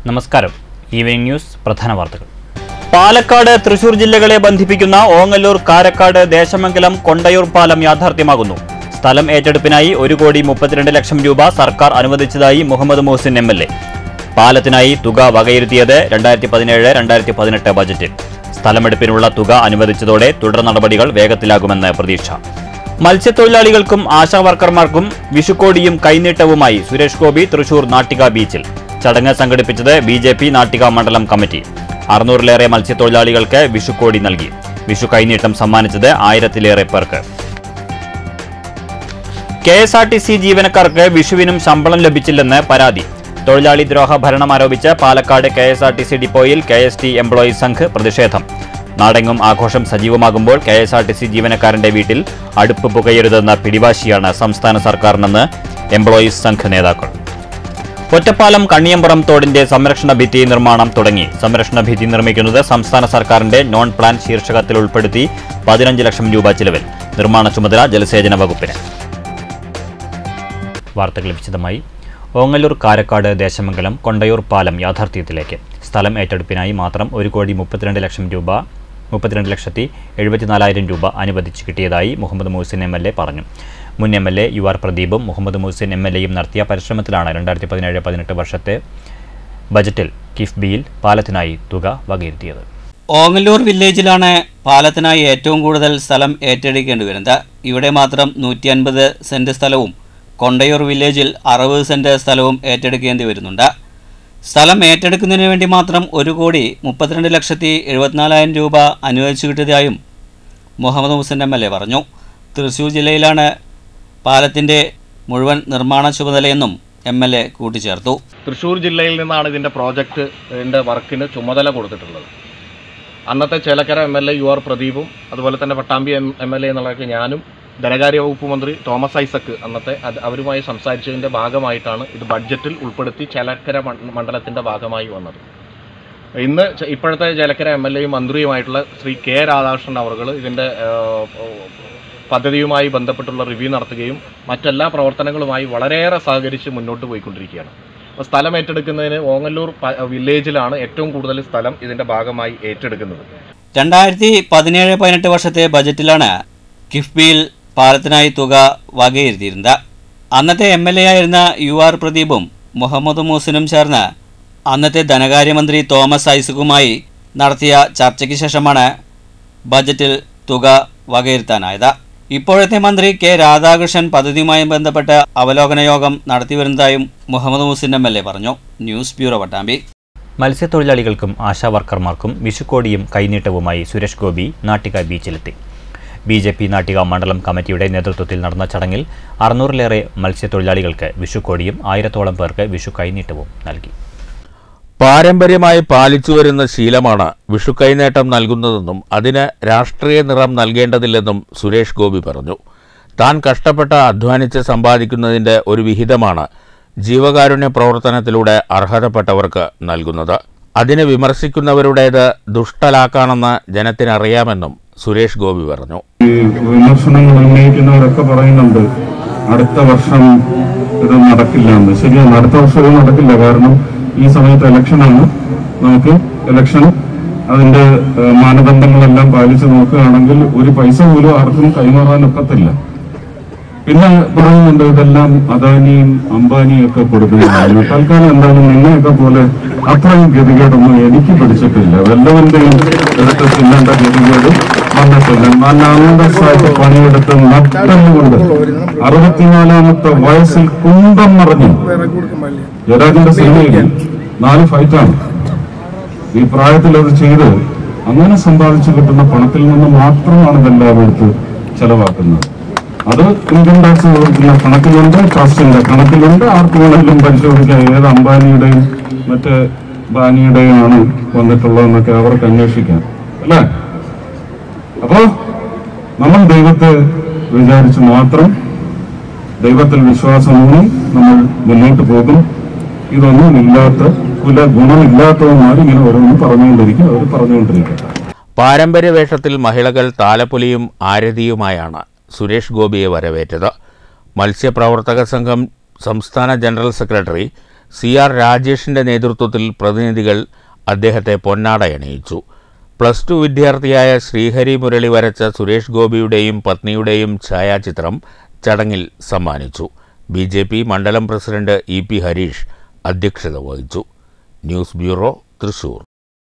നമസ്കാരം evening news പ്രധാന വാർത്തകൾ പാലക്കാട് തൃശൂർ ജില്ലകളെ ബന്ധിപ്പിക്കുന്ന ഓങ്ങല്ലൂർ കാരക്കാട് ദേശമംഗലം കൊണ്ടയൂർ പാലം യാഥാർത്ഥ്യമാകുന്നു സ്ഥലം ഏറ്റെടുപ്പിനായി ഒരു കോടി മുപ്പത്തിരണ്ട് ലക്ഷം രൂപ സർക്കാർ അനുവദിച്ചതായി Muhammad Muhsin M L A പാലത്തിനായി തുക വകയിരുത്തിയത് രണ്ടായിരത്തി പതിനേഴ് രണ്ടായിരത്തി പതിനെട്ട് ബജറ്റിൽ സ്ഥലമെടുപ്പിനുള്ള തുക അനുവദിച്ചതോടെ തുടർ നടപടികൾ വേഗത്തിലാകുമെന്ന് പ്രതീക്ഷ മത്സ്യത്തൊഴിലാളികൾക്കും ആശാവർക്കർമാർക്കും വിഷുക്കോടിയും കൈനീട്ടവുമായി സുരേഷ് ഗോപി തൃശൂർ നാട്ടിക ബീച്ചിൽ ചടങ്ങ് സംഘടിപ്പിച്ചത് ബി ജെ പി നാട്ടിക മണ്ഡലം കമ്മിറ്റി അറുന്നൂറിലേറെ മത്സ്യത്തൊഴിലാളികൾക്ക് വിഷുക്കോടി നൽകി വിഷു കൈനീട്ടം സമ്മാനിച്ചത് ആയിരത്തിലേറെ പേർക്ക് K S R T C ജീവനക്കാർക്ക് വിഷുവിനും ശമ്പളം ലഭിച്ചില്ലെന്ന് പരാതി തൊഴിലാളി ദ്രോഹ ഭരണം ആരോപിച്ച് Palakkad K S R T C ഡിപ്പോയിൽ K S T employees Sangh പ്രതിഷേധം നാടെങ്ങും ആഘോഷം സജീവമാകുമ്പോൾ K S R T C ജീവനക്കാരന്റെ വീട്ടിൽ അടുപ്പ് പുകയരുതെന്ന പിടിവാശിയാണ് സംസ്ഥാന സർക്കാരിനെന്ന് എംപ്ലോയീസ് സംഘ് നേതാക്കൾ ഒറ്റപ്പാലം കണ്ണിയമ്പുറം തോടിന്റെ സംരക്ഷണ ഭിത്തി നിർമ്മാണം തുടങ്ങി സംരക്ഷണ ഭിത്തി നിർമ്മിക്കുന്നത് സംസ്ഥാന സർക്കാരിന്റെ നോൺ പ്ലാൻ ശീർഷകത്തിൽ ഉൾപ്പെടുത്തി പതിനഞ്ച് ലക്ഷം രൂപ ചിലവിൽ നിർമ്മാണ ചുമതല ജലസേചന വകുപ്പിന് വാർത്തകൾ വിശദമായി ഓങ്ങല്ലൂർ കാരക്കാട് ദേശമംഗലം കൊണ്ടയൂർ പാലം യാഥാർത്ഥ്യത്തിലേക്ക് സ്ഥലം ഏറ്റെടുപ്പിനായി മാത്രം ഒരു കോടി മുപ്പത്തിരണ്ട് ലക്ഷം രൂപ മുപ്പത്തിരണ്ട് ലക്ഷത്തി എഴുപത്തിനാലായിരം രൂപ അനുവദിച്ചു കിട്ടിയതായി Muhammad Muhsin M L A പറഞ്ഞു മുൻ M L A U R പ്രദീപും മുഹമ്മദ് മുഹസിൻ എം എൽ എയും നടത്തിയ പരിശ്രമത്തിലാണ് രണ്ടായിരത്തി പതിനേഴ് പതിനെട്ട് വർഷത്തെ ബജറ്റിൽ കിഫ്ബിയിൽ പാലത്തിനായി തുക വകയിരുത്തിയത് ഓങ്ങല്ലൂർ വില്ലേജിലാണ് പാലത്തിനായി ഏറ്റവും കൂടുതൽ സ്ഥലം ഏറ്റെടുക്കേണ്ടി വരുന്നത് ഇവിടെ മാത്രം നൂറ്റി അൻപത് സെൻറ് സ്ഥലവും കൊണ്ടയൂർ വില്ലേജിൽ അറുപത് സെൻറ് സ്ഥലവും ഏറ്റെടുക്കേണ്ടി വരുന്നുണ്ട് സ്ഥലം ഏറ്റെടുക്കുന്നതിന് വേണ്ടി മാത്രം ഒരു കോടി മുപ്പത്തിരണ്ട് ലക്ഷത്തി എഴുപത്തിനാലായിരം രൂപ അനുവദിച്ചു കിട്ടിയതായും Muhammad Hussain M L A പറഞ്ഞു തൃശ്ശൂർ ജില്ലയിലാണ് പാലത്തിൻ്റെ മുഴുവൻ നിർമ്മാണ ചുമതലയെന്നും എം എൽ എ കൂട്ടിച്ചേർത്തു തൃശ്ശൂർ ജില്ലയിൽ നിന്നാണ് ഇതിൻ്റെ പ്രോജക്റ്റിൻ്റെ വർക്കിന് ചുമതല കൊടുത്തിട്ടുള്ളത് അന്നത്തെ Chelakkara M L A U R പ്രദീപും അതുപോലെ തന്നെ Pattambi M M L A എന്നുള്ളതൊക്കെ ഞാനും ധനകാര്യ വകുപ്പ് മന്ത്രി തോമസ് ഐസക്ക് അന്നത്തെ അത് അവരുമായി സംസാരിച്ചതിൻ്റെ ഭാഗമായിട്ടാണ് ഇത് ബഡ്ജറ്റിൽ ഉൾപ്പെടുത്തി ചേലക്കര മണ്ഡ- മണ്ഡലത്തിൻ്റെ ഭാഗമായി വന്നത് ഇന്ന് ച- ഇപ്പോഴത്തെ ചേലക്കര എം എൽ എയും മന്ത്രിയുമായിട്ടുള്ള ശ്രീ കെ രാധാകൃഷ്ണൻ അവർ ഇതിൻ്റെ പദ്ധതിയുമായി ബന്ധപ്പെട്ടുള്ള റിവ്യൂ നടത്തുകയും മറ്റെല്ലാ പ്രവർത്തനങ്ങളുമായി വളരെയേറെ സഹകരിച്ച് മുന്നോട്ട് പോയിക്കൊണ്ടിരിക്കുകയാണ് അപ്പോൾ സ്ഥലം ഏറ്റെടുക്കുന്നതിന് ഓങ്ങല്ലൂർ പ- വില്ലേജിലാണ് ഏറ്റവും കൂടുതൽ സ്ഥലം ഇതിൻ്റെ ഭാഗമായി ഏറ്റെടുക്കുന്നത് രണ്ടായിരത്തി പതിനേഴ് പതിനെട്ട് വർഷത്തെ ബജറ്റിലാണ് കിഫ്ബിയിൽ പാലത്തിനായി തുക വകയിരുത്തിയിരുന്നത് അന്നത്തെ എം എൽ എ ആയിരുന്ന യു ആർ പ്രദീപും മുഹമ്മദ് മൂസിനും ചേർന്ന് അന്നത്തെ ധനകാര്യമന്ത്രി തോമസ് ഐസക്കുമായി നടത്തിയ ചർച്ചയ്ക്ക് ശേഷമാണ് ബജറ്റിൽ തുക വകയിരുത്താനായത് ഇപ്പോഴത്തെ മന്ത്രി കെ രാധാകൃഷ്ണൻ പദ്ധതിയുമായി ബന്ധപ്പെട്ട് അവലോകന യോഗം നടത്തിവരുന്നതായും Muhammad Moosin M L A പറഞ്ഞു ന്യൂസ് ബ്യൂറോ പട്ടാമ്പി മത്സ്യത്തൊഴിലാളികൾക്കും ആശാവർക്കർമാർക്കും വിഷുക്കോടിയും കൈനീട്ടവുമായി സുരേഷ് ഗോപി നാട്ടിക ബീച്ചിലെത്തി ബി ജെ പി നാട്ടിക മണ്ഡലം കമ്മിറ്റിയുടെ നേതൃത്വത്തിൽ നടന്ന ചടങ്ങിൽ അറുന്നൂറിലേറെ മത്സ്യത്തൊഴിലാളികൾക്ക് വിഷുക്കോടിയും ആയിരത്തോളം പേർക്ക് വിഷു കൈനീട്ടവും നൽകി പാരമ്പര്യമായി പാലിച്ചു വരുന്ന ശീലമാണ് വിഷുക്കൈനേട്ടം നൽകുന്നതെന്നും അതിന് രാഷ്ട്രീയ നിറം നൽകേണ്ടതില്ലെന്നും സുരേഷ് ഗോപി പറഞ്ഞു താൻ കഷ്ടപ്പെട്ട് അധ്വാനിച്ച് സമ്പാദിക്കുന്നതിന്റെ ഒരു വിഹിതമാണ് ജീവകാരുണ്യ പ്രവർത്തനത്തിലൂടെ അർഹതപ്പെട്ടവർക്ക് നൽകുന്നത് അതിനെ വിമർശിക്കുന്നവരുടേത് ദുഷ്ടലാക്കാണെന്ന് ജനത്തിനറിയാമെന്നും സുരേഷ് ഗോപി പറഞ്ഞു ഈ വിമർശനങ്ങൾ ഉന്നയിക്കുന്നവരൊക്കെ പറയുന്നുണ്ട് അടുത്ത വർഷം ഇത് നടക്കില്ല എന്ന് ശരിയാണ് അടുത്ത വർഷം ഇത് നടക്കില്ല കാരണം ഈ സമയത്ത് ഇലക്ഷനാണ് നമുക്ക് ഇലക്ഷൻ അതിന്റെ ഏഹ്, മാനദണ്ഡങ്ങളെല്ലാം പാലിച്ച് നോക്കുകയാണെങ്കിൽ ഒരു പൈസ പോലും ആർക്കും കൈമാറാൻ ഒക്കത്തില്ല പിന്നെ പറയുന്നുണ്ട് ഇതെല്ലാം അദാനിയും അംബാനിയും ഒക്കെ കൊടുക്കുന്നതാണ് തൽക്കാലം എന്താണ് നിന്നെയൊക്കെ പോലെ അത്രയും ഗതികേടൊന്നും എനിക്ക് പിടിച്ചിട്ടില്ല വല്ലവന്റെയും എടുത്ത് തിന്നേണ്ട ഗതികേട് വന്നിട്ടില്ല നല്ല അന്തസ്സായിട്ട് പണിയെടുത്ത് നട്ടല്ലുകൊണ്ട് അറുപത്തിനാലാമത്തെ വയസ്സിൽ കുന്തം നിറഞ്ഞു ജയരാജന്റെ സിനിമയിൽ നാല് ഫൈറ്റാണ് ഈ പ്രായത്തിൽ അത് ചെയ്ത് അങ്ങനെ സമ്പാദിച്ചു കിട്ടുന്ന പണത്തിൽ നിന്ന് മാത്രമാണ് ഇതെല്ലാം എടുത്ത് ചെലവാക്കുന്നത് അത് ഇൻകം ടാക്സ് കൊടുക്കുന്ന കണക്കിലുണ്ട് ട്രസ്റ്റിന്റെ കണക്കിലുണ്ട് ആർക്ക് വേണമെങ്കിലും പരിശോധിക്കാം ഏത് അംബാനിയുടെയും മറ്റ് ബാനിയുടെയും ആണ് വന്നിട്ടുള്ളതെന്നൊക്കെ അവർക്ക് അന്വേഷിക്കാം അല്ലേ അപ്പോ നമ്മൾ ദൈവത്തെ വിചാരിച്ച് മാത്രം ദൈവത്തിൽ വിശ്വാസമൂന്നി നമ്മൾ മുന്നോട്ട് പോകും ഇതൊന്നും ഇല്ലാത്ത കുല ഗുണമില്ലാത്തവന്മാർ ഇങ്ങനെ ഓരോന്നും പറഞ്ഞുകൊണ്ടിരിക്കും അവർ പറഞ്ഞുകൊണ്ടിരിക്കട്ടെ പാരമ്പര്യ വേഷത്തിൽ മഹിളകൾ താലപ്പൊലിയും ആരതിയുമായാണ് സുരേഷ് ഗോപിയെ വരവേറ്റത് മത്സ്യപ്രവർത്തക സംഘം സംസ്ഥാന ജനറൽ സെക്രട്ടറി സി ആർ രാജേഷിന്റെ നേതൃത്വത്തിൽ പ്രതിനിധികൾ അദ്ദേഹത്തെ പൊന്നാടയണിയിച്ചു പ്ലസ് ടു വിദ്യാർത്ഥിയായ ശ്രീഹരി മുരളി വരച്ച സുരേഷ് ഗോപിയുടെയും പത്നിയുടെയും ഛായാചിത്രം ചടങ്ങിൽ സമ്മാനിച്ചു ബി ജെ പി മണ്ഡലം പ്രസിഡന്റ് ഇ പി ഹരീഷ് അധ്യക്ഷത വഹിച്ചു news bureau Thrissur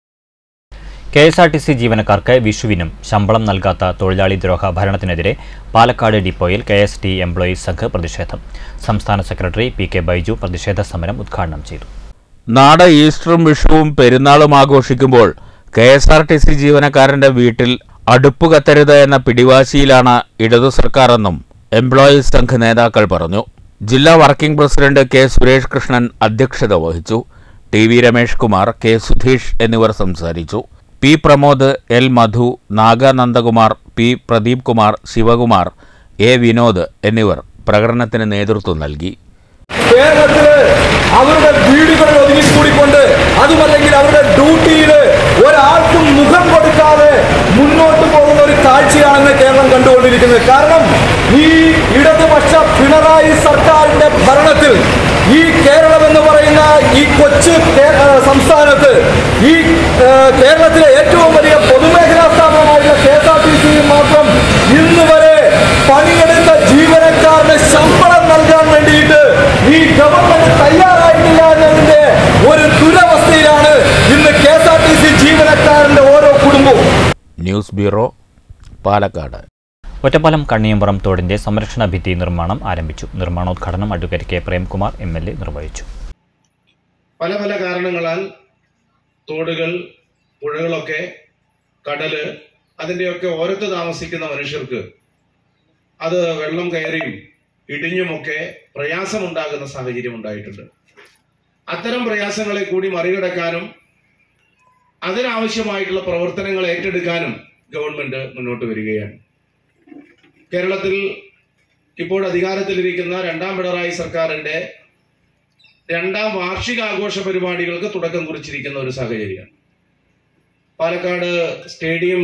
K S R T C ജീവനക്കാർക്ക് വിഷുവിനും ശമ്പളം നൽകാത്ത തൊഴിലാളി ദ്രോഹ ഭരണത്തിനെതിരെ പാലക്കാട് ഡിപ്പോയിൽ K S T employees Sangh പ്രതിഷേധം സംസ്ഥാന സെക്രട്ടറി പി കെ ബൈജു പ്രതിഷേധ സമരം ഉദ്ഘാടനം ചെയ്തു നാട് ഈസ്റ്ററും വിഷുവും പെരുന്നാളും ആഘോഷിക്കുമ്പോൾ K S R T C ജീവനക്കാരന്റെ വീട്ടിൽ അടുപ്പ് കത്തരുത് എന്ന പിടിവാശിയിലാണ് ഇടതു സർക്കാരെന്നും എംപ്ലോയീസ് സംഘ് നേതാക്കൾ പറഞ്ഞു ജില്ലാ working president K Suresh Krishnan അധ്യക്ഷത വഹിച്ചു T V Ramesh Kumar K Sudheesh എന്നിവർ സംസാരിച്ചു P Pramod L Madhu Naga Nandakumar P Pradeep Kumar Sivakumar A Vinod എന്നിവർ പ്രകടനത്തിന് നേതൃത്വം നൽകി കേരളത്തില് അവരുടെ വീടുകളിൽ ഒതുങ്ങിക്കൂടിക്കൊണ്ട് അതുമല്ലെങ്കിൽ അവരുടെ ഡ്യൂട്ടിയിൽ ഒരാൾക്കും മുഖം കൊടുക്കാതെ മുന്നോട്ട് പോകുന്ന ഒരു കാഴ്ചയാണെന്ന് കേരളം കണ്ടുകൊണ്ടിരിക്കുന്നത് കാരണം ഈ ഇടതുപക്ഷ പിണറായി സർക്കാരിന്റെ ഭരണത്തിൽ ഈ കേരളം എന്ന് പറയുന്ന ഈ കൊച്ചു കേ- ആ, സംസ്ഥാനത്ത് ഈ ആ, കേരളത്തിലെ ഏറ്റവും വലിയ പൊതുമേഖലാ സ്ഥാപനമായിട്ടുള്ള K S R T C മാത്രം ഇന്ന് വരെ പണിയെടുത്ത ജീവനക്കാരന് ശമ്പളം നൽകാൻ വേണ്ടിയിട്ട് ഈ ഗവൺമെന്റ് തയ്യാറായിട്ടില്ല എന്നതിന്റെ ഒരു ദുരവസ്ഥയിലാണ് ഇന്ന് K S R T C ജീവനക്കാരന്റെ ഓരോ കുടുംബവും ന്യൂസ് ബ്യൂറോ പാലക്കാട് ഒറ്റപ്പാലം കണ്ണിയമ്പുറം തോടിന്റെ സംരക്ഷണ ഭിത്തി നിർമ്മാണം ആരംഭിച്ചു നിർമ്മാണോദ്ഘാടനം advocate K Premkumar M L A നിർവഹിച്ചു പല പല കാരണങ്ങളാൽ തോടുകൾ പുഴകളൊക്കെ കടല് അതിൻ്റെയൊക്കെ ഓരത്ത് താമസിക്കുന്ന മനുഷ്യർക്ക് അത് വെള്ളം കയറിയും ഇടിഞ്ഞുമൊക്കെ പ്രയാസമുണ്ടാകുന്ന സാഹചര്യം ഉണ്ടായിട്ടുണ്ട് അത്തരം പ്രയാസങ്ങളെ കൂടി മറികടക്കാനും അതിനാവശ്യമായിട്ടുള്ള പ്രവർത്തനങ്ങൾ ഏറ്റെടുക്കാനും ഗവൺമെന്റ് മുന്നോട്ട് വരികയാണ് കേരളത്തിൽ ഇപ്പോൾ അധികാരത്തിലിരിക്കുന്ന രണ്ടാം പിണറായി സർക്കാരിന്റെ രണ്ടാം വാർഷികാഘോഷ പരിപാടികൾക്ക് തുടക്കം കുറിച്ചിരിക്കുന്ന ഒരു സാഹചര്യമാണ് പാലക്കാട് സ്റ്റേഡിയം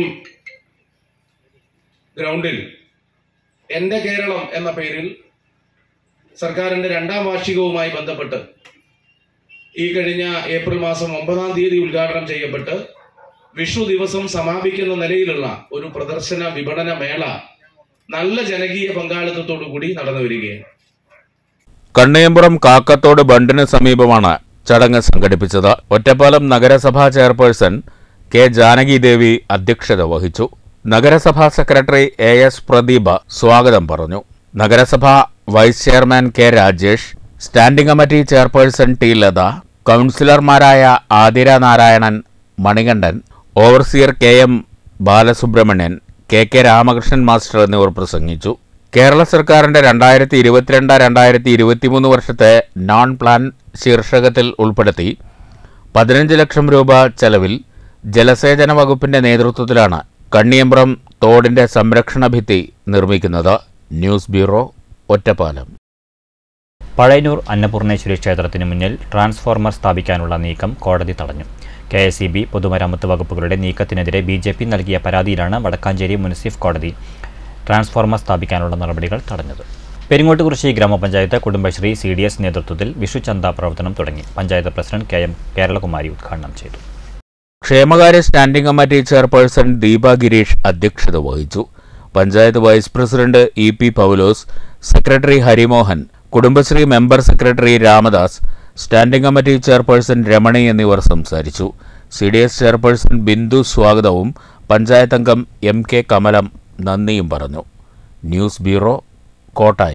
ഗ്രൗണ്ടിൽ എൻ്റെ കേരളം എന്ന പേരിൽ സർക്കാരിന്റെ രണ്ടാം വാർഷികവുമായി ബന്ധപ്പെട്ട് ഈ കഴിഞ്ഞ ഏപ്രിൽ മാസം ഒമ്പതാം തീയതി ഉദ്ഘാടനം ചെയ്യപ്പെട്ട് വിഷു ദിവസം സമാപിക്കുന്ന നിലയിലുള്ള ഒരു പ്രദർശന വിപണന മേള നല്ല ജനകീയ പങ്കാളിത്തത്തോടു കൂടി നടന്നു വരികയാണ് കണ്ണയമ്പുറം കാക്കത്തോട് ബണ്ടിന് സമീപമാണ് ചടങ്ങ് സംഘടിപ്പിച്ചത് ഒറ്റപ്പാലം നഗരസഭാ ചെയർപേഴ്സൺ കെ ജാനകി ദേവി അധ്യക്ഷത വഹിച്ചു നഗരസഭാ സെക്രട്ടറി എ എസ് പ്രദീപ സ്വാഗതം പറഞ്ഞു നഗരസഭാ vice chairman K Rajesh standing committee chairperson T Latha കൗൺസിലർമാരായ Athira Narayanan Manikandan overseer K M Balasubramanian K K Ramakrishnan master എന്നിവർ പ്രസംഗിച്ചു കേരള സർക്കാരിന്റെ രണ്ടായിരത്തി ഇരുപത്തിരണ്ട് രണ്ടായിരത്തി ഇരുപത്തിമൂന്ന് വർഷത്തെ നോൺ പ്ലാൻ ശീർഷകത്തിൽ ഉൾപ്പെടുത്തി പതിനഞ്ച് ലക്ഷം രൂപ ചെലവിൽ ജലസേചന വകുപ്പിന്റെ നേതൃത്വത്തിലാണ് കണ്ണിയമ്പ്രം തോടിന്റെ സംരക്ഷണ ഭിത്തി നിർമ്മിക്കുന്നത് ന്യൂസ് ബ്യൂറോ ഒറ്റപ്പാലം പഴയന്നൂർ അന്നപൂർണേശ്വരി ക്ഷേത്രത്തിന് മുന്നിൽ ട്രാൻസ്ഫോർമർ സ്ഥാപിക്കാനുള്ള നീക്കം കോടതി തടഞ്ഞു കെ എസ് ഇ ബി പൊതുമരാമത്ത് വകുപ്പുകളുടെ നീക്കത്തിനെതിരെ ബി ജെ പി നൽകിയ പരാതിയിലാണ് വടക്കാഞ്ചേരി മുനിസിഫ് കോടതി ട്രാൻസ്ഫോർമർ സ്ഥാപിക്കാനുള്ള നടപടികൾ തടഞ്ഞത് പെരിങ്ങോട്ടുകുറിശി ഗ്രാമപഞ്ചായത്ത് കുടുംബശ്രീ സി ഡി എസ് നേതൃത്വത്തിൽ വിഷുചന്ത പ്രവർത്തനം തുടങ്ങി panchayat president K M Keralakumari ഉദ്ഘാടനം ചെയ്തു ക്ഷേമകാര്യ standing committee chairperson Deepa Girish അധ്യക്ഷത വഹിച്ചു panchayat vice president E P Paulose secretary Harimohan Kudumbashree member secretary Ramadas standing committee chairperson Ramani എന്നിവർ സംസാരിച്ചു C D S chairperson Bindu സ്വാഗതവും പഞ്ചായത്ത് അംഗം എം കെ കമലം നന്ദിയും പറഞ്ഞു news bureau Kottayi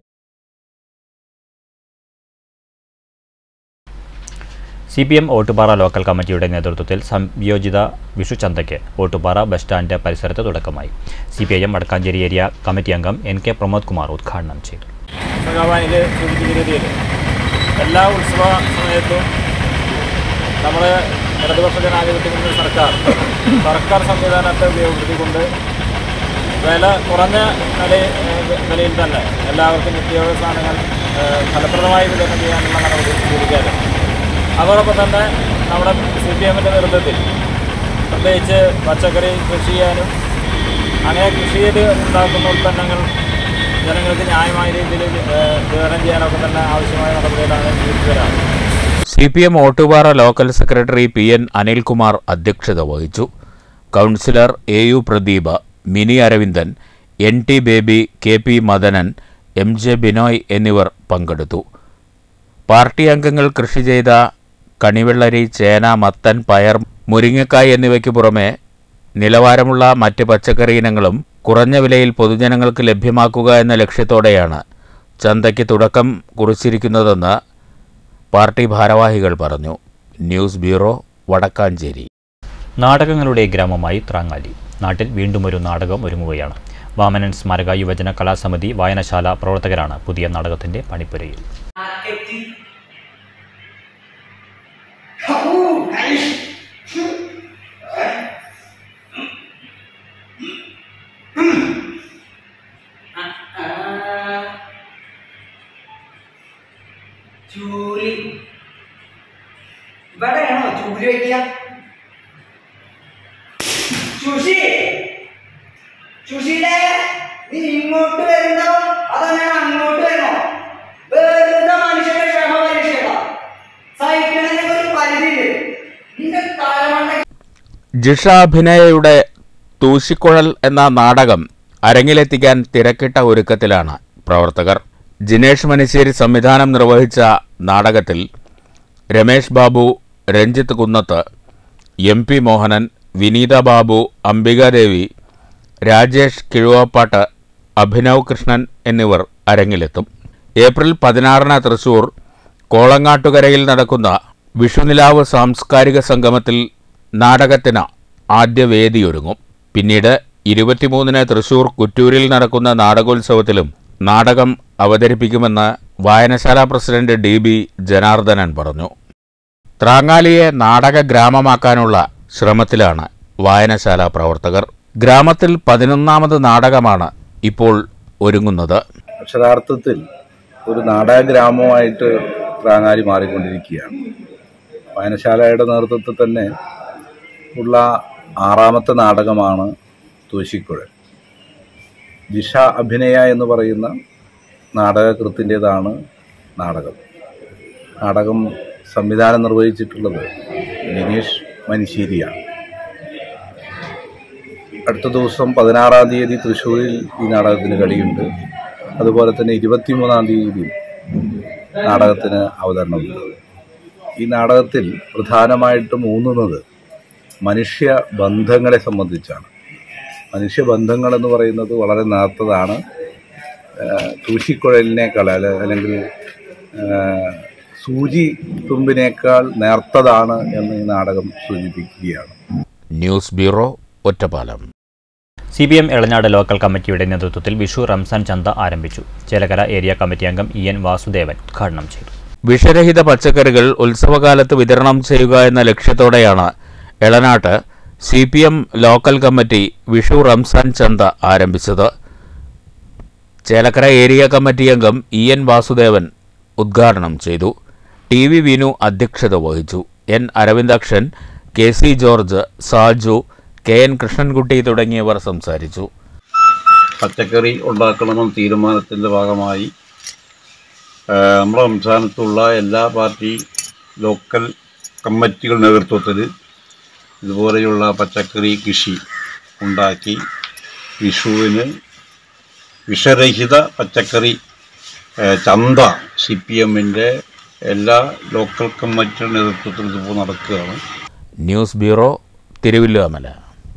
C P M Ottupara local കമ്മിറ്റിയുടെ നേതൃത്വത്തിൽ സംയോജിത വിഷുചന്തയ്ക്ക് ഓട്ടുപാറ ബസ് സ്റ്റാൻഡ് പരിസരത്ത് തുടക്കമായി C P I M Vadakkanchery area committee അംഗം എൻ കെ പ്രമോദ് കുമാർ ഉദ്ഘാടനം ചെയ്തു ഭഗവാനിൽ സൂചിപ്പിക്കുന്ന രീതിയിൽ എല്ലാ ഉത്സവ സമയത്തും നമ്മൾ ഇടതുപക്ഷ ജനാധിപത്യ മുന്നണി സർക്കാർ സർക്കാർ സംവിധാനത്തെ ഉപയോഗപ്പെടുത്തിക്കൊണ്ട് വില കുറഞ്ഞ നില നിലയിൽ തന്നെ എല്ലാവർക്കും നിത്യോപയോഗ സാധനങ്ങൾ ഏഹ്, ഫലപ്രദമായി വിതരണം ചെയ്യാനുള്ള നടപടി സ്വീകരിക്കാനും അതോടൊപ്പം തന്നെ നമ്മുടെ സി പി എമ്മിൻ്റെ നേതൃത്വത്തിൽ പ്രത്യേകിച്ച് പച്ചക്കറി കൃഷി ചെയ്യാനും അങ്ങനെ കൃഷി ചെയ്ത് ഉണ്ടാക്കുന്ന ഉൽപ്പന്നങ്ങൾ ജനങ്ങൾക്ക് ന്യായമായ രീതിയിൽ ഏഹ്, വിതരണം ചെയ്യാനൊക്കെ തന്നെ ആവശ്യമായ നടപടികളാണ് സ്വീകരിച്ചു വരാറ് C P M Ottupara local secretary P N Anilkumar അധ്യക്ഷത വഹിച്ചു councillor A U Pradeep Mini Aravindan N T Baby K P Madanan M J Binoy എന്നിവർ പങ്കെടുത്തു പാർട്ടി അംഗങ്ങൾ കൃഷി ചെയ്ത കണിവെള്ളരി ചേന മത്തൻ പയർ മുരിങ്ങക്കായ് എന്നിവയ്ക്ക് പുറമെ നിലവാരമുള്ള മറ്റ് പച്ചക്കറി ഇനങ്ങളും കുറഞ്ഞ വിലയിൽ പൊതുജനങ്ങൾക്ക് ലഭ്യമാക്കുക എന്ന ലക്ഷ്യത്തോടെയാണ് ചന്തയ്ക്ക് തുടക്കം കുറിച്ചിരിക്കുന്നതെന്ന് പാർട്ടി ഭാരവാഹികൾ പറഞ്ഞു ന്യൂസ് ബ്യൂറോ വടക്കാഞ്ചേരി നാടകങ്ങളുടെ ഗ്രാമമായി ത്രാങ്ങാലി നാട്ടിൽ വീണ്ടും ഒരു നാടകം ഒരുങ്ങുകയാണ് വാമനൻ സ്മാരക യുവജന കലാസമിതി വായനശാല പ്രവർത്തകരാണ് പുതിയ നാടകത്തിന്റെ പണിപ്പുരയിൽ ചൂലി ഇവിടെയാണോ ചൂലി വയ്ക്കുക സുഷി സുശീലേ നീ ഇങ്ങോട്ട് വരുന്നോ അതോ ഞാൻ അങ്ങോട്ട് വരണോ വെറുതെ മനുഷ്യന്റെ ക്ഷമ പരീക്ഷ സഹിക്കണതിന് ഒരു പരിധിയില്ല നിന്റെ തലമണ്ട ജിഷ അഭിനയയുടെ തൂശിക്കുഴൽ എന്ന നാടകം അരങ്ങിലെത്തിക്കാൻ തിരക്കിട്ട ഒരുക്കത്തിലാണ് പ്രവർത്തകർ ജിനേഷ് മനശ്ശേരി സംവിധാനം നിർവഹിച്ച നാടകത്തിൽ രമേഷ് ബാബു രഞ്ജിത്ത് കുന്നത്ത് എം പി മോഹനൻ വിനീത ബാബു അംബികാദേവി രാജേഷ് കിഴുവാപ്പാട്ട് അഭിനവ് കൃഷ്ണൻ എന്നിവർ അരങ്ങിലെത്തും ഏപ്രിൽ പതിനാറിന് തൃശൂർ കോളങ്ങാട്ടുകരയിൽ നടക്കുന്ന വിഷുനിലാവ് സാംസ്കാരിക സംഗമത്തിൽ നാടകത്തിന് ആദ്യ വേദിയൊരുങ്ങും പിന്നീട് ഇരുപത്തിമൂന്നിന് തൃശൂർ കുറ്റൂരിൽ നടക്കുന്ന നാടകോത്സവത്തിലും നാടകം അവതരിപ്പിക്കുമെന്ന് വായനശാല പ്രസിഡന്റ് ഡി ബി ജനാർദ്ദനൻ പറഞ്ഞു ത്രാങ്ങാലിയെ നാടക ഗ്രാമമാക്കാനുള്ള ശ്രമത്തിലാണ് വായനശാല പ്രവർത്തകർ ഗ്രാമത്തിൽ പതിനൊന്നാമത് നാടകമാണ് ഇപ്പോൾ ഒരുങ്ങുന്നത് അക്ഷരാർത്ഥത്തിൽ ഒരു നാടക ഗ്രാമമായിട്ട് റാങ്ങാലി മാറിക്കൊണ്ടിരിക്കുകയാണ് വായനശാലയുടെ നേതൃത്വത്തിൽ തന്നെ ഉള്ള ആറാമത്തെ നാടകമാണ് തൂശിക്കുഴൽ ജിഷ അഭിനയ എന്ന് പറയുന്ന നാടകകൃത്തിൻ്റെതാണ് നാടകം നാടകം സംവിധാനം നിർവഹിച്ചിട്ടുള്ളത് ലിനീഷ് മനിശ്ശേരിയാണ് അടുത്ത ദിവസം പതിനാറാം തീയതി തൃശ്ശൂരിൽ ഈ നാടകത്തിന് കളിയുണ്ട് അതുപോലെ തന്നെ ഇരുപത്തിമൂന്നാം തീയതി നാടകത്തിന് അവതരണമുണ്ട് ഈ നാടകത്തിൽ പ്രധാനമായിട്ടും ഊന്നുന്നത് മനുഷ്യ ബന്ധങ്ങളെ സംബന്ധിച്ചാണ് മനുഷ്യ ബന്ധങ്ങൾ എന്ന് പറയുന്നത് വളരെ നേർത്തതാണ് ഏഹ് തൂശിക്കുഴലിനേക്കാൾ അല്ല അല്ലെങ്കിൽ ഏഹ് സൂചി തുമ്പിനേക്കാൾ നേർത്തതാണ് എന്ന് ഈ നാടകം സൂചിപ്പിക്കുകയാണ് news bureau Ottapalam C P M Elanad local കമ്മിറ്റിയുടെ നേതൃത്വത്തിൽ വിഷു റംസാൻ ചന്ത ആരംഭിച്ചു ചേലക്കര ഏരിയ കമ്മിറ്റി അംഗം ഇ എൻ വാസുദേവൻ ഉദ്ഘാടനം ചെയ്തു വിഷരഹിത പച്ചക്കറികൾ ഉത്സവകാലത്ത് വിതരണം ചെയ്യുക എന്ന ലക്ഷ്യത്തോടെയാണ് എളനാട്ട് C P M local committee Vishu Ramzan ചന്ത ആരംഭിച്ചത് ചേലക്കര ഏരിയ കമ്മിറ്റി അംഗം ഇ എൻ വാസുദേവൻ ഉദ്ഘാടനം ചെയ്തു ടി വി വിനു അധ്യക്ഷത വഹിച്ചു N Aravindakshan K C George Saju K N Krishnankutty തുടങ്ങിയവർ സംസാരിച്ചു പച്ചക്കറി ഉണ്ടാക്കണമെന്ന തീരുമാനത്തിൻ്റെ ഭാഗമായി ആ, നമ്മുടെ സംസ്ഥാനത്തുള്ള എല്ലാ പാർട്ടി ലോക്കൽ കമ്മിറ്റികളുടെ നേതൃത്വത്തിൽ ഇതുപോലെയുള്ള പച്ചക്കറി കൃഷി ഉണ്ടാക്കി വിഷുവിന് വിഷരഹിത പച്ചക്കറി ആ, ചന്ത സി പി എമ്മിൻ്റെ എല്ലാ ലോക്കൽ കമ്മിറ്റിയുടെ നേതൃത്വത്തിൽ ഇതിപ്പോൾ നടക്കുകയാണ് ന്യൂസ് ബ്യൂറോ തിരുവല്ലുവമല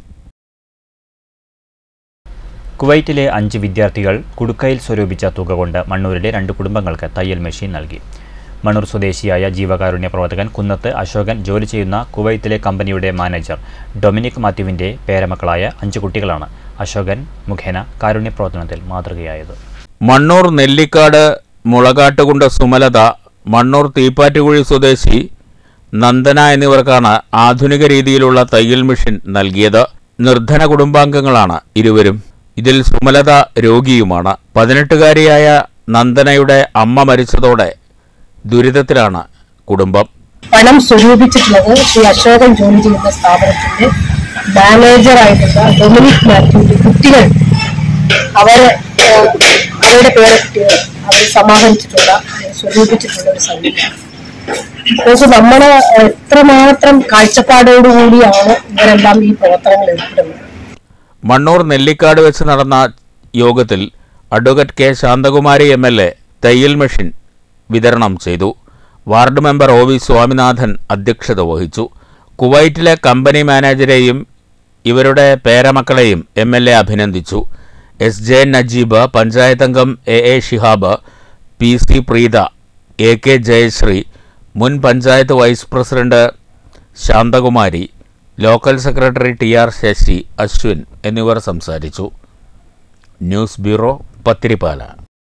കുവൈറ്റിലെ അഞ്ച് വിദ്യാർത്ഥികൾ കുടുക്കയിൽ സ്വരൂപിച്ച തുക കൊണ്ട് മണ്ണൂരിലെ രണ്ട് കുടുംബങ്ങൾക്ക് തയ്യൽ മെഷീൻ നൽകി മണ്ണൂർ സ്വദേശിയായ ജീവകാരുണ്യ പ്രവർത്തകൻ കുന്നത്ത് അശോകൻ ജോലി ചെയ്യുന്ന കുവൈത്തിലെ കമ്പനിയുടെ മാനേജർ ഡൊമിനിക് മാത്യുവിൻ്റെ പേരമക്കളായ അഞ്ച് കുട്ടികളാണ് അശോകൻ മുഖേന കാരുണ്യ പ്രവർത്തനത്തിൽ മാതൃകയായത് മണ്ണൂർ നെല്ലിക്കാട് മുളകാട്ടുകുണ്ട സുമലത മണ്ണൂർ തീപ്പാറ്റുകുഴി സ്വദേശി നന്ദന എന്നിവർക്കാണ് ആധുനിക രീതിയിലുള്ള തയ്യൽ മെഷീൻ നൽകിയത് നിർധന കുടുംബാംഗങ്ങളാണ് ഇരുവരും ഇതിൽ സുമലത രോഗിയുമാണ് പതിനെട്ടുകാരിയായ നന്ദനയുടെ അമ്മ മരിച്ചതോടെ ദുരിതത്തിലാണ് കുടുംബം പണം സ്വരൂപിച്ചിട്ടുള്ളത് ശ്രീ അശോകൻ ജോലി ചെയ്യുന്ന സ്ഥാപനത്തിന്റെ മാനേജറായിട്ടുള്ള ഡൊമിനിക് മാത്യുവിന്റെ കുട്ടികൾ അവര് ഏഹ്, അവരുടെ പേരെ കുട്ടികൾ അവർ സമാഹരിച്ചിട്ടുള്ള സ്വരൂപിച്ചിട്ടുള്ള ഒരു സംഗീതമാണ് ബിക്കോസ് നമ്മള് എത്രമാത്രം കാഴ്ചപ്പാടോടുകൂടിയാണ് ഇവരെല്ലാം ഈ പ്രവർത്തനങ്ങൾ ഏർപ്പെടുന്നത് മണ്ണൂർ നെല്ലിക്കാട് വെച്ച് നടന്ന യോഗത്തിൽ advocate K Santhakumari M L A തയ്യൽ മെഷീൻ വിതരണം ചെയ്തു ward member O V Swaminathan അധ്യക്ഷത വഹിച്ചു കുവൈറ്റിലെ കമ്പനി മാനേജരെയും ഇവരുടെ പേരമക്കളെയും എം എൽ എ അഭിനന്ദിച്ചു എസ് ജെ നജീബ് പഞ്ചായത്ത് അംഗം A A Shihab P C Preetha A K Jayasree മുൻ panchayat vice president Santhakumari local secretary T R Sasi Ashwin എന്നിവർ സംസാരിച്ചു news bureau Pathirippala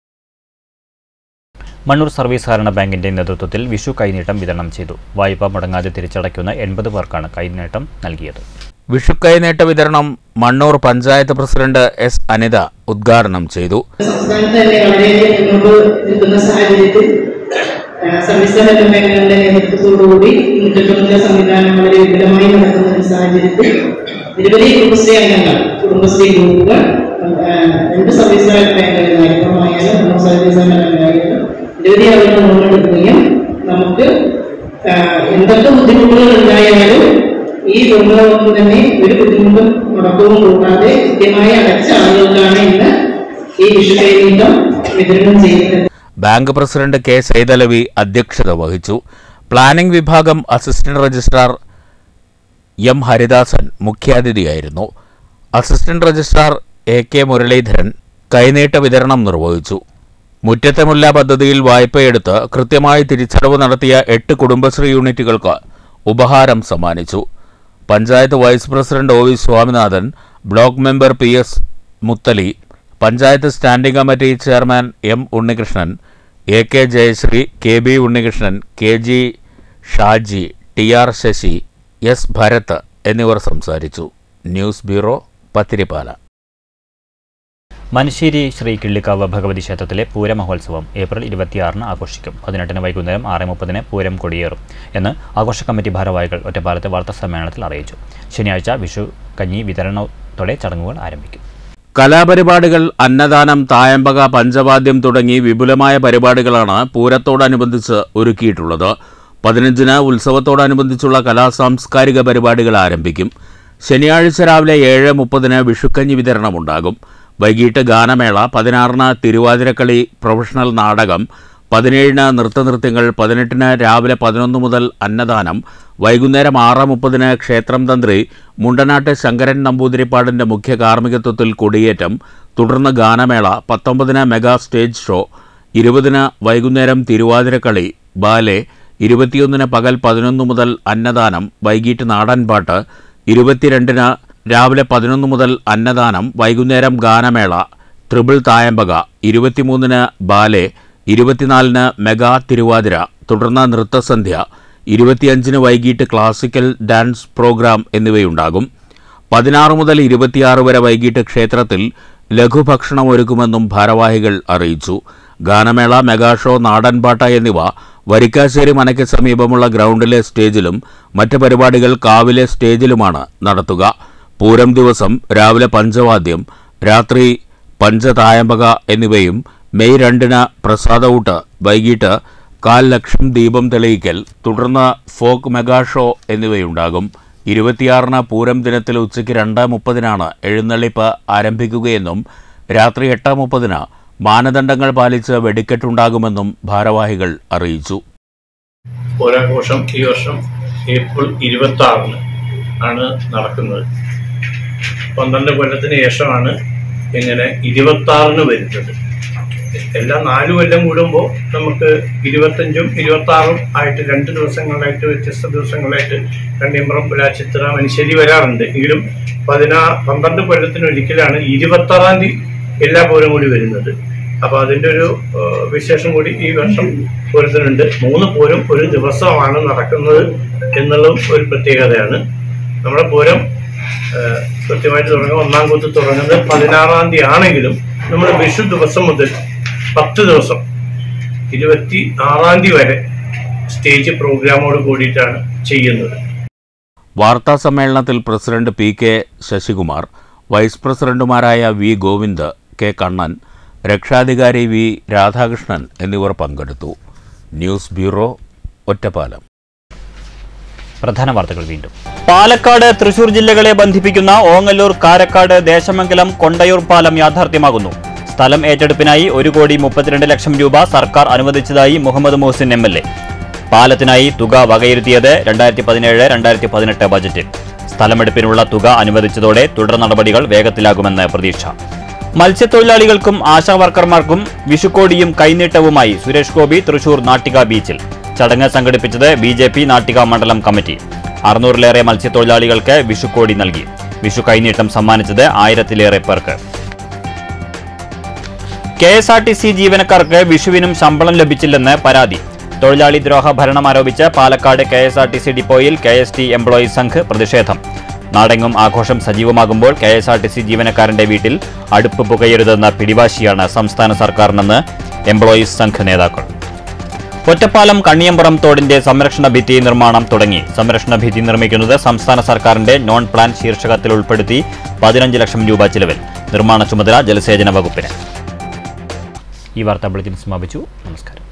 Mannur service സഹകരണ ബാങ്കിന്റെ നേതൃത്വത്തിൽ വിഷു കൈനീട്ടം വിതരണം ചെയ്തു വായ്പ മുടങ്ങാതെ തിരിച്ചടയ്ക്കുന്ന എൺപത് പേർക്കാണ് കൈനീട്ടം നൽകിയത് വിഷുക്കൈനേട്ട വിതരണം മണ്ണൂർ പഞ്ചായത്ത് പ്രസിഡന്റ് എസ് അനിത ഉദ്ഘാടനം ചെയ്തു സംസ്ഥാനത്ത് തന്നെ വളരെയധികം മുന്നോട്ട് നിൽക്കുന്ന സാഹചര്യത്തിൽ ആ, സർവീസ് സഹകരണ ബാങ്കുകളുടെ നേതൃത്വത്തോടുകൂടി കിട്ടുന്ന സംവിധാനം വളരെ വിപുലമായി നടക്കുന്ന ഒരു സാഹചര്യത്തിൽ നിരവധി കുടുംബശ്രീ അംഗങ്ങൾ കുടുംബശ്രീ ഗ്രൂപ്പുകൾ ആ, രണ്ട് സർവീസ് സഹകരണ ബാങ്കുകളായാലും നമ്മുടെ സർവീസ് സഹകരണ ബാങ്കായാലും നിരവധി ആളുകൾ മുന്നോട്ടെടുക്കുകയും നമുക്ക് ആ, എന്തൊക്കെ ബുദ്ധിമുട്ടുകൾ ഉണ്ടായാലും ഈ തൊഴിലുറപ്പ് തന്നെ ഒരു ബുദ്ധിമുട്ടും മുടക്കവും കൂടാതെ കൃത്യമായി അടച്ച ആളുകൾക്കാണ് ഇന്ന് ഈ വിഷു കൈനീട്ടം വിതരണം ചെയ്യുന്നത് ബാങ്ക് പ്രസിഡന്റ് കെ സൈതലവി അധ്യക്ഷത വഹിച്ചു പ്ലാനിംഗ് വിഭാഗം അസിസ്റ്റന്റ് രജിസ്ട്രാർ എം ഹരിദാസൻ മുഖ്യാതിഥിയായിരുന്നു assistant registrar A K Muraleedharan കൈനീട്ട വിതരണം നിർവഹിച്ചു മുറ്റത്തെ മുല്ല പദ്ധതിയിൽ വായ്പയെടുത്ത് കൃത്യമായി തിരിച്ചടവ് നടത്തിയ എട്ട് കുടുംബശ്രീ യൂണിറ്റുകൾക്ക് ഉപഹാരം സമ്മാനിച്ചു panchayat vice president O V Swaminathan block member P S Muthali panchayat standing committee chairman M Unnikrishnan A K Jayasree K B Unnikrishnan K G Shaji T R Sasi S Bharath എന്നിവർ സംസാരിച്ചു ന്യൂസ് ബ്യൂറോ പത്തിരിപ്പാല മനശ്ശേരി ശ്രീ കിള്ളിക്കാവ് ഭഗവതി ക്ഷേത്രത്തിലെ പൂരമഹോത്സവം ഏപ്രിൽ ഇരുപത്തിയാറിന് ആഘോഷിക്കും പതിനെട്ടിന് വൈകുന്നേരം ആറ് മുപ്പതിന് പൂരം കൊടിയേറും എന്ന് ആഘോഷ കമ്മിറ്റി ഭാരവാഹികൾ ഒറ്റപ്പാലത്തെ വാർത്താ സമ്മേളനത്തിൽ അറിയിച്ചു ശനിയാഴ്ച വിഷു കഞ്ഞി വിതരണത്തോടെ ചടങ്ങുകൾ ആരംഭിക്കും കലാപരിപാടികൾ അന്നദാനം തായമ്പക പഞ്ചവാദ്യം തുടങ്ങി വിപുലമായ പരിപാടികളാണ് പൂരത്തോടനുബന്ധിച്ച് ഒരുക്കിയിട്ടുള്ളത് പതിനഞ്ചിന് ഉത്സവത്തോടനുബന്ധിച്ചുള്ള കലാസാംസ്കാരിക പരിപാടികൾ ആരംഭിക്കും ശനിയാഴ്ച രാവിലെ ഏഴ് മുപ്പതിന് വിഷുക്കഞ്ഞി വിതരണമുണ്ടാകും വൈകിട്ട് ഗാനമേള പതിനാറിന് തിരുവാതിരക്കളി പ്രൊഫഷണൽ നാടകം പതിനേഴിന് നൃത്തനൃത്യങ്ങൾ പതിനെട്ടിന് രാവിലെ പതിനൊന്ന് മുതൽ അന്നദാനം വൈകുന്നേരം ആറ് മുപ്പതിന് ക്ഷേത്രം തന്ത്രി മുണ്ടനാട്ട് ശങ്കരൻ നമ്പൂതിരിപ്പാടിന്റെ മുഖ്യ കാർമ്മികത്വത്തിൽ കൊടിയേറ്റം തുടർന്ന് ഗാനമേള പത്തൊമ്പതിന് മെഗാ സ്റ്റേജ് ഷോ ഇരുപതിന് വൈകുന്നേരം തിരുവാതിരക്കളി ബാലെ ഇരുപത്തിയൊന്നിന് പകൽ പതിനൊന്ന് മുതൽ അന്നദാനം വൈകിട്ട് നാടൻപാട്ട് ഇരുപത്തിരണ്ടിന് രാവിലെ പതിനൊന്ന് മുതൽ അന്നദാനം വൈകുന്നേരം ഗാനമേള ത്രിപിൾ തായമ്പക ഇരുപത്തിമൂന്നിന് ബാലെ ഇരുപത്തിനാലിന് മെഗാ തിരുവാതിര തുടർന്ന് നൃത്തസന്ധ്യ ഇരുപത്തിയഞ്ചിന് വൈകിട്ട് ക്ലാസിക്കൽ ഡാൻസ് പ്രോഗ്രാം എന്നിവയുണ്ടാകും പതിനാറ് മുതൽ ഇരുപത്തിയാറ് വരെ വൈകിട്ട് ക്ഷേത്രത്തിൽ ലഘുഭക്ഷണം ഒരുക്കുമെന്നും ഭാരവാഹികൾ അറിയിച്ചു ഗാനമേള മെഗാഷോ നാടൻപാട്ട എന്നിവ വരിക്കാശ്ശേരി മനയ്ക്ക് സമീപമുള്ള ഗ്രൗണ്ടിലെ സ്റ്റേജിലും മറ്റ് പരിപാടികൾ കാവിലെ സ്റ്റേജിലുമാണ് നടത്തുക പൂരം ദിവസം രാവിലെ പഞ്ചവാദ്യം രാത്രി പഞ്ചതായമ്പക എന്നിവയും മെയ് രണ്ടിന് പ്രസാദഊട്ട് വൈകിട്ട് കാൽ ലക്ഷം ദീപം തെളിയിക്കൽ തുടർന്ന് ഫോക്ക് മെഗാ ഷോ എന്നിവയുണ്ടാകും ഇരുപത്തിയാറിന് പൂരം ദിനത്തിൽ ഉച്ചയ്ക്ക് രണ്ട് മുപ്പതിനാണ് എഴുന്നള്ളിപ്പ് ആരംഭിക്കുകയെന്നും രാത്രി എട്ട് മുപ്പതിന് മാനദണ്ഡങ്ങൾ പാലിച്ച് വെടിക്കെട്ടുണ്ടാകുമെന്നും ഭാരവാഹികൾ അറിയിച്ചു പൂരാഘോഷം ഈ വർഷം ഏപ്രിൽ ഇരുപത്തി ആറിന് ആണ് നടക്കുന്നത് പന്ത്രണ്ട് കൊല്ലത്തിന് ശേഷമാണ് ഇങ്ങനെ ഇരുപത്തി ആറിന് വരുന്നത് എല്ലാ നാല് കൊല്ലം കൂടുമ്പോൾ നമുക്ക് ഇരുപത്തഞ്ചും ഇരുപത്തി ആറും ആയിട്ട് രണ്ട് ദിവസങ്ങളായിട്ട് വ്യത്യസ്ത ദിവസങ്ങളായിട്ട് കണ്ണിയമ്പുറം പുലാച്ചിത്ര മനുഷ്യരി വരാറുണ്ട് എങ്കിലും പതിനാ പന്ത്രണ്ട് കൊല്ലത്തിന് ഒരിക്കലാണ് ഇരുപത്തി ആറാം തീയതി എല്ലാ പൂരം കൂടി വരുന്നത് അപ്പൊ അതിന്റെ ഒരു ഏഹ്, വിശേഷം കൂടി ഈ വർഷം പൂരത്തിനുണ്ട് മൂന്ന് പൂരം ഒരു ദിവസമാണ് നടക്കുന്നത് എന്നുള്ളതും ഒരു പ്രത്യേകതയാണ് നമ്മുടെ പൂരം ഏഹ്, കൃത്യമായിട്ട് തുടങ്ങുക ഒന്നാം കൂത്ത് തുടങ്ങുന്നത് പതിനാറാം തീയതി ആണെങ്കിലും നമ്മൾ വിഷു ദിവസം മുതൽ പത്ത് ദിവസം ഇരുപത്തി ആറാം തീയതി വരെ സ്റ്റേജ് പ്രോഗ്രാമോട് കൂടിയിട്ടാണ് ചെയ്യുന്നത് വാർത്താ സമ്മേളനത്തിൽ president P K Sasikumar vice പ്രസിഡന്റുമാരായ വി ഗോവിന്ദ് കെ കണ്ണൻ രക്ഷാധികാരി വി രാധാകൃഷ്ണൻ എന്നിവർ പങ്കെടുത്തു ന്യൂസ് ബ്യൂറോ ഒറ്റപ്പാലം പ്രധാന വാർത്തകൾ വീണ്ടും പാലക്കാട് തൃശൂർ ജില്ലകളെ ബന്ധിപ്പിക്കുന്ന ഓങ്ങല്ലൂർ കാരക്കാട് ദേശമംഗലം കൊണ്ടയൂർ പാലം യാഥാർത്ഥ്യമാകുന്നു സ്ഥലം ഏറ്റെടുപ്പിനായി ഒരു കോടി മുപ്പത്തിരണ്ട് ലക്ഷം രൂപ സർക്കാർ അനുവദിച്ചതായി Muhammad Muhsin M L A പാലത്തിനായി തുക വകയിരുത്തിയത് രണ്ടായിരത്തി പതിനേഴ് രണ്ടായിരത്തി പതിനെട്ട് ബജറ്റിൽ സ്ഥലമെടുപ്പിനുള്ള തുക അനുവദിച്ചതോടെ തുടർ നടപടികൾ വേഗത്തിലാകുമെന്ന് പ്രതീക്ഷ മത്സ്യത്തൊഴിലാളികൾക്കും ആശാവർക്കർമാർക്കും വിഷുക്കോടിയും കൈനീട്ടവുമായി സുരേഷ് ഗോപി തൃശൂർ നാട്ടിക ബീച്ചിൽ ചടങ്ങ് സംഘടിപ്പിച്ചത് ബി ജെ പി നാട്ടിക മണ്ഡലം കമ്മിറ്റി അറുന്നൂറിലേറെ മത്സ്യത്തൊഴിലാളികൾക്ക് വിഷുക്കോടി നൽകി വിഷു കൈനീട്ടം സമ്മാനിച്ചത് ആയിരത്തിലേറെ പേർക്ക് K S R T C ജീവനക്കാർക്ക് വിഷുവിനും ശമ്പളം ലഭിച്ചില്ലെന്ന് പരാതി തൊഴിലാളി ദ്രോഹ ഭരണം ആരോപിച്ച് Palakkad K S R T C ഡിപ്പോയിൽ K S T employees Sangh പ്രതിഷേധം നാടെങ്ങും ആഘോഷം സജീവമാകുമ്പോൾ K S R T C ജീവനക്കാരന്റെ വീട്ടിൽ അടുപ്പ് പുകയരുതെന്ന പിടിവാശിയാണ് സംസ്ഥാന സർക്കാരിനെന്ന് എംപ്ലോയീസ് സംഘ് നേതാക്കൾ ഒറ്റപ്പാലം കണ്ണിയമ്പുറം തോടിന്റെ സംരക്ഷണ ഭിത്തി നിർമ്മാണം തുടങ്ങി സംരക്ഷണ ഭിത്തി നിർമ്മിക്കുന്നത് സംസ്ഥാന സർക്കാരിന്റെ നോൺ പ്ലാൻ ശീർഷകത്തിൽ ഉൾപ്പെടുത്തി പതിനഞ്ച് ലക്ഷം രൂപ ചിലവിൽ നിർമ്മാണ ചുമതല ജലസേചന വകുപ്പിന് ഈ വാർത്താ ബുള്ളറ്റിൻ സമാപിച്ചു നമസ്കാരം